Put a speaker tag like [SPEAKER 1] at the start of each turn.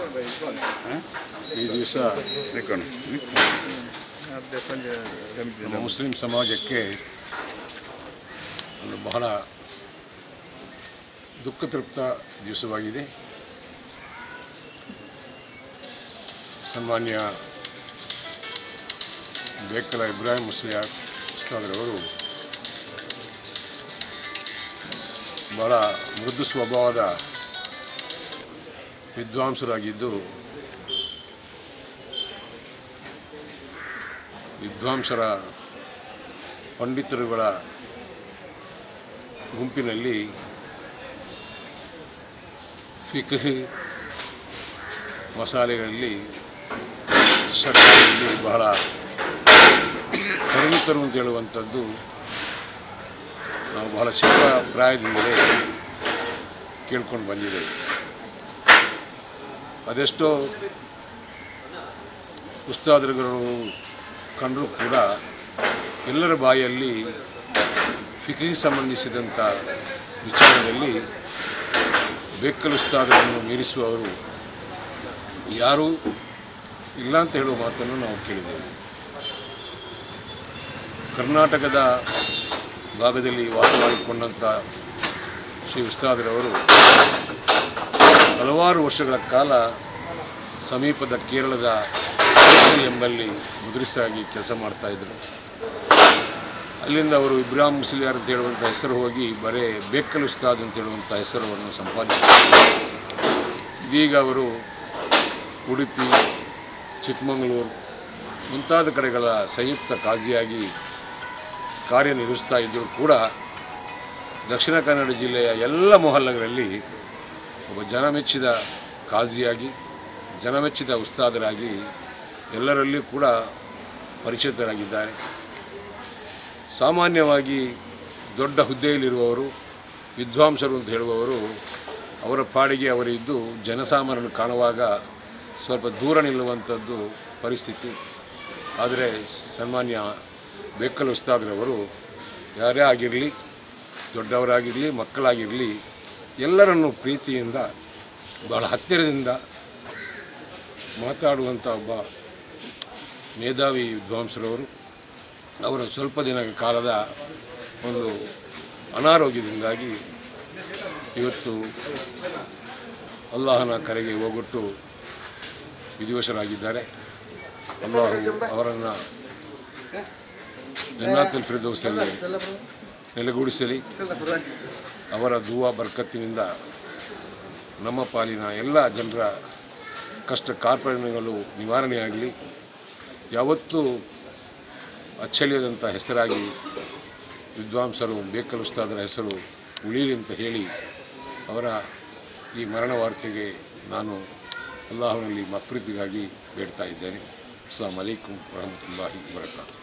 [SPEAKER 1] ಈ ದಿವಸ ನಮ್ಮ ಮುಸ್ಲಿಂ ಸಮಾಜಕ್ಕೆ ಒಂದು ಬಹಳ ದುಃಖತೃಪ್ತ ದಿವಸವಾಗಿದೆ ಸನ್ಮಾನ್ಯ ಬೇಕಲ ಇಬ್ರಾಹಿಂ ಮುಸ್ಲಿಯಾರ್ ಉಸ್ತಾದ್ರವರು ಬಹಳ ಮೃದು ಸ್ವಭಾವದ ವಿದ್ವಾಂಸರಾಗಿದ್ದು ವಿದ್ವಾಂಸರ ಪಂಡಿತರುಗಳ ಗುಂಪಿನಲ್ಲಿ ಫಿಕ್ಹ್ ಮಸಾಲೆಗಳಲ್ಲಿ ಸರ್ಕಾರದಲ್ಲಿ ಬಹಳ ಪರಿಣಿತರು ಅಂತ ಹೇಳುವಂಥದ್ದು ನಾವು ಬಹಳ ಚಿಕ್ಕ ಪ್ರಾಯದಿಂದಲೇ ಕೇಳ್ಕೊಂಡು ಬಂದಿದ್ದೇವೆ ಅದೆಷ್ಟೋ ಉಸ್ತಾದರುಗಳು ಕಂಡರೂ ಕೂಡ ಎಲ್ಲರ ಬಾಯಲ್ಲಿ ಫಿಕಿಗೆ ಸಂಬಂಧಿಸಿದಂಥ ವಿಚಾರದಲ್ಲಿ ಬೆಕ್ಕಲು ಉಸ್ತಾದರನ್ನು ಮೀರಿಸುವವರು ಯಾರೂ ಇಲ್ಲ ಅಂತ ಹೇಳುವ ಮಾತನ್ನು ನಾವು ಕೇಳಿದ್ದೇವೆ ಕರ್ನಾಟಕದ ಭಾಗದಲ್ಲಿ ವಾಸ ಮಾಡಿಕೊಂಡಂಥ ಶ್ರೀ ಉಸ್ತಾದರವರು ಹಲವಾರು ವರ್ಷಗಳ ಕಾಲ ಸಮೀಪದ ಕೇರಳದ ಕೋಟಲ್ ಎಂಬಲ್ಲಿ ಮುದ್ರಿಸಾಗಿ ಕೆಲಸ ಮಾಡ್ತಾಯಿದ್ರು ಅಲ್ಲಿಂದ ಅವರು ಇಬ್ರಾಹಿಂ ಮುಸ್ಲಿಯಾರ್ ಅಂತ ಹೇಳುವಂಥ ಹೆಸರು ಹೋಗಿ ಬರೇ ಬೇಕಲ್ ಉಸ್ತಾದ್ ಅಂತ ಹೇಳುವಂಥ ಹೆಸರನ್ನು ಸಂಪಾದಿಸಿದರು ಇದೀಗ ಅವರು ಉಡುಪಿ ಚಿಕ್ಕಮಗಳೂರು ಮುಂತಾದ ಕಡೆಗಳ ಸಂಯುಕ್ತ ಕಾಜಿಯಾಗಿ ಕಾರ್ಯನಿರ್ವಹಿಸ್ತಾ ಇದ್ದರೂ ಕೂಡ ದಕ್ಷಿಣ ಕನ್ನಡ ಜಿಲ್ಲೆಯ ಎಲ್ಲ ಮೊಹಲ್ಲಗಳಲ್ಲಿ ಒಬ್ಬ ಜನಮೆಚ್ಚಿದ ಕಾಜಿಯಾಗಿ ಜನಮೆಚ್ಚಿದ ಉಸ್ತಾದರಾಗಿ ಎಲ್ಲರಲ್ಲಿಯೂ ಕೂಡ ಪರಿಚಿತರಾಗಿದ್ದಾರೆ ಸಾಮಾನ್ಯವಾಗಿ ದೊಡ್ಡ ಹುದ್ದೆಯಲ್ಲಿರುವವರು ವಿದ್ವಾಂಸರು ಅಂತ ಹೇಳುವವರು ಅವರ ಪಾಡಿಗೆ ಅವರಿದ್ದು ಜನಸಾಮಾನ್ಯರನ್ನು ಕಾಣುವಾಗ ಸ್ವಲ್ಪ ದೂರ ನಿಲ್ಲುವಂಥದ್ದು ಪರಿಸ್ಥಿತಿ ಆದರೆ ಸನ್ಮಾನ್ಯ ಬೆಕ್ಕಲ್ ಉಸ್ತಾದ್ರವರು ಯಾರೇ ಆಗಿರಲಿ ದೊಡ್ಡವರಾಗಿರಲಿ ಮಕ್ಕಳಾಗಿರಲಿ ಎಲ್ಲರನ್ನು ಪ್ರೀತಿಯಿಂದ ಬಹಳ ಹತ್ತಿರದಿಂದ ಮಾತಾಡುವಂಥ ಒಬ್ಬ ಮೇಧಾವಿ ವಿದ್ವಾಂಸರವರು ಅವರ ಸ್ವಲ್ಪ ದಿನ ಕಾಲದ ಒಂದು ಅನಾರೋಗ್ಯದಿಂದಾಗಿ ಇವತ್ತು ಅಲ್ಲಾಹನ ಕರೆಗೆ ಹೋಗೊಟ್ಟು ವಿಧಿವಶರಾಗಿದ್ದಾರೆ ಅಲ್ಲಾಹು ಅವರನ್ನು ಜನ್ನಾತುಲ್ ಫಿರ್ದೌಸಲ್ಲಿ ನೆಲೆಗೂಡಿಸಲಿ ಅವರ ದುವಾ ಬರ್ಕತ್ತಿನಿಂದ ನಮ್ಮ ಪಾಲಿನ ಎಲ್ಲ ಜನರ ಕಷ್ಟ ಕಾರ್ಪಣ್ಯಗಳು ನಿವಾರಣೆಯಾಗಲಿ ಯಾವತ್ತೂ ಅಚ್ಚಳಿಯದಂಥ ಹೆಸರಾಗಿ ವಿದ್ವಾಂಸರು ಬೇಕಲ್ ಉಸ್ತಾದರ ಹೆಸರು ಉಳೀಲಿ ಅಂತ ಹೇಳಿ ಅವರ ಈ ಮರಣ ವಾರ್ತೆಗೆ ನಾನು ಅಲ್ಲಾಹನಲ್ಲಿ ಮಫ್ರೀತಿಗಾಗಿ ಬೇಡ್ತಾ ಇದ್ದೇನೆ ಅಸ್ಲಾಂ ಅಲೈಕುಂ ವರಹಮತುಲ್ಲಾಹಿ ವಬರಕಾತು